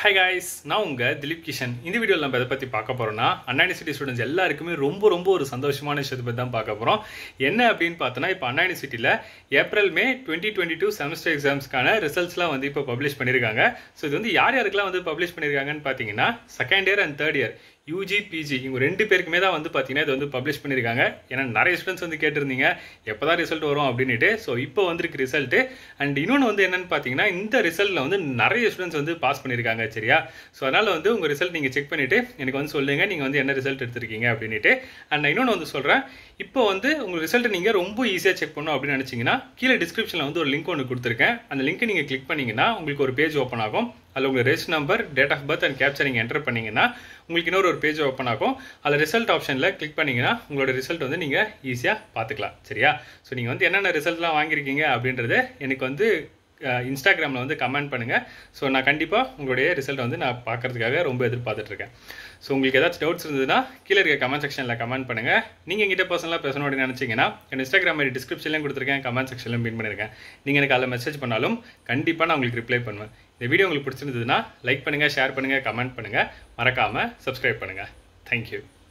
hi guys நான் உங்கள் திலீப் கிஷன் இந்த வீடியோவில் நம்ம எதை பற்றி பார்க்க போகிறோம்னா அண்ணா யூனிவர்சிட்டி ஸ்டூடெண்ட்ஸ் எல்லாருக்குமே ரொம்ப ரொம்ப ஒரு சந்தோஷமான விஷயத்தை பற்றி தான் பார்க்க போகிறோம் என்ன அப்படின்னு பார்த்தோன்னா இப்போ அண்ணா யூனிவர்சிட்டியில் April May twenty twenty two semester எக்ஸாம்ஸ்க்கான ரிசல்ட்ஸ்லாம் வந்து இப்போ பப்ளிஷ் பண்ணியிருக்காங்க ஸோ இது வந்து யார் யாருக்கெல்லாம் வந்து பப்ளிஷ் பண்ணியிருக்காங்கன்னு பார்த்தீங்கன்னா second year and third year UG PG இவங்க ரெண்டு பேருக்குமே தான் வந்து பார்த்தீங்கன்னா இது வந்து பப்ளிஷ் பண்ணியிருக்காங்க ஏன்னா நிறைய ஸ்டூடெண்ட்ஸ் வந்து கேட்டிருந்தீங்க எப்போ தான் ரிசல்ட் வரும் அப்படின்ட்டு ஸோ இப்போ வந்திருக்கு ரிசல்ட்டு அண்ட் இன்னொன்று வந்து என்னன்னு பார்த்தீங்கன்னா இந்த ரிசல்ட்டில் வந்து நிறைய ஸ்டூடெண்ட்ஸ் வந்து பாஸ் பண்ணியிருக்காங்க சரியா ஸோ அதனால் வந்து உங்கள் ரிசல்ட் நீங்கள் செக் பண்ணிவிட்டு எனக்கு வந்து சொல்லுங்கள் நீங்கள் வந்து என்ன ரிசல்ட் எடுத்திருக்கீங்க அப்படின்ட்டு அண்ட் நான் இன்னொன்று வந்து சொல்கிறேன் இப்போ வந்து உங்கள் ரிசல்ட்டை நீங்கள் ரொம்ப ஈஸியாக செக் பண்ணணும் அப்படின்னு நினச்சிங்கன்னா கீழே டிஸ்கிரிப்ஷனில் வந்து ஒரு லிங்க் ஒன்று கொடுத்துருக்கேன் அந்த லிங்க்கை நீங்கள் கிளிக் பண்ணிங்கன்னா உங்களுக்கு ஒரு பேஜ் ஓப்பன் ஆகும் அதில் உங்கள் register number date of birth and captcha நீங்கள் என்டர் பண்ணிங்கன்னா உங்களுக்கு இன்னொரு ஒரு பேஜ் ஓப்பன் ஆகும் அதில் ரிசல்ட் ஆப்ஷனில் கிளிக் பண்ணிங்கன்னா உங்களோட ரிசல்ட் வந்து நீங்கள் ஈஸியாக பார்த்துக்கலாம் சரியா ஸோ நீங்கள் வந்து என்னென்ன ரிசல்ட்லாம் வாங்கியிருக்கீங்க அப்படின்றது எனக்கு வந்து இன்ஸ்டாகிராமில் வந்து கமெண்ட் பண்ணுங்கள் ஸோ நான் கண்டிப்பாக உங்களுடைய ரிசல்ட் வந்து நான் பார்க்கறதுக்காக ரொம்ப எதிர்பார்த்துட்ருக்கேன் ஸோ உங்களுக்கு ஏதாச்சும் டவுட்ஸ் இருந்ததுன்னா கீழே இருக்க கமெண்ட் செக்ஷனில் கமெண்ட் பண்ணுங்கள் நீங்கள் எங்கிட்ட பர்சனலாக பேசணும் அப்படின்னு நினச்சிங்கன்னா என் இன்ஸ்டாகிராம் ஐடி டிஸ்கிரிப்ஷன்லையும் கொடுத்துருக்கேன் கமெண்ட் செக்ஷன்லையும் பின் பண்ணியிருக்கேன் நீங்கள் எனக்கு அதில் மெசேஜ் பண்ணாலும் கண்டிப்பாக நான் உங்களுக்கு ரிப்ளை பண்ணுவேன் இந்த வீடியோ உங்களுக்கு பிடிச்சிருந்ததுன்னா லைக் பண்ணுங்கள் ஷேர் பண்ணுங்கள் கமெண்ட் பண்ணுங்கள் மறக்காமல் சப்ஸ்கிரைப் பண்ணுங்கள் தேங்க்யூ